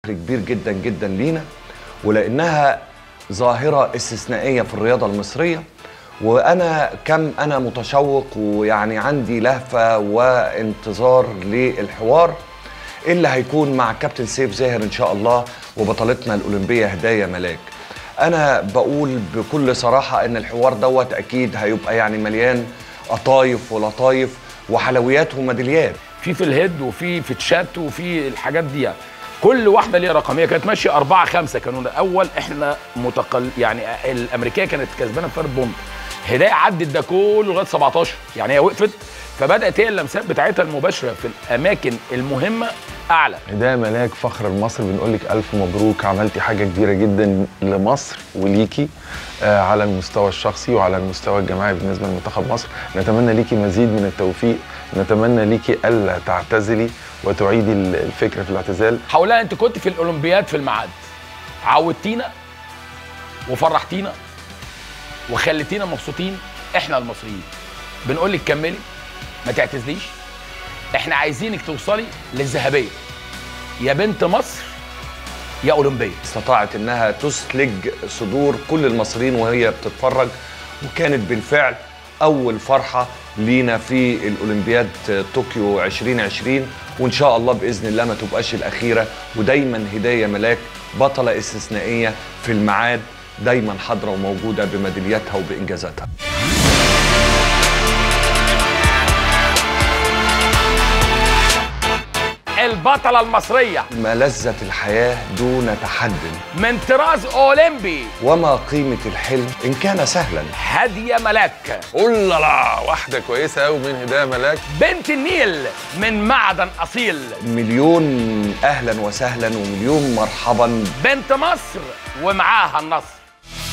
كبير جدا جدا لينا ولانها ظاهره استثنائيه في الرياضه المصريه وانا كم انا متشوق ويعني عندي لهفه وانتظار للحوار اللي هيكون مع كابتن سيف زاهر ان شاء الله وبطلتنا الاولمبيه هدايا ملاك انا بقول بكل صراحه ان الحوار دوت اكيد هيبقى يعني مليان قطايف ولطايف وحلويات وميداليات في في الهيد وفي في تشات وفي الحاجات دي يعني. كل واحده ليها رقميه كانت ماشيه أربعة خمسة كانوا الاول احنا متقل يعني الامريكيه كانت كسبانه بفرق بونت هدايا عدت ده كله لغايه 17 يعني هي وقفت فبدات هي اللمسات بتاعتها المباشره في الاماكن المهمه اعلى هدايا ملاك فخر مصر بنقول لك الف مبروك عملتي حاجه كبيره جدا لمصر وليكي آه على المستوى الشخصي وعلى المستوى الجماعي بالنسبه لمنتخب مصر نتمنى ليكي مزيد من التوفيق نتمنى ليكي الا تعتزلي وتعيدي الفكره في الاعتزال هقول لها انت كنت في الاولمبياد في الميعاد عودتينا وفرحتينا وخليتينا مبسوطين احنا المصريين بنقول لك كملي ما تعتزليش احنا عايزينك توصلي للذهبيه يا بنت مصر يا اولمبيه استطاعت انها تسلج صدور كل المصريين وهي بتتفرج وكانت بالفعل اول فرحه لينا في الاولمبياد طوكيو 2020 وان شاء الله باذن الله ما تبقاش الاخيره ودايما هدايه ملاك بطله استثنائيه في الميعاد دايما حاضره وموجوده بميدالياتها وبانجازاتها البطلة المصرية ما لذة الحياة دون تحد من طراز أولمبي وما قيمة الحلم إن كان سهلا هادية ملاك اولا لا واحده كويسه قوي من هدايا ملاك بنت النيل من معدن أصيل مليون أهلا وسهلا ومليون مرحبا بنت مصر ومعاها النصر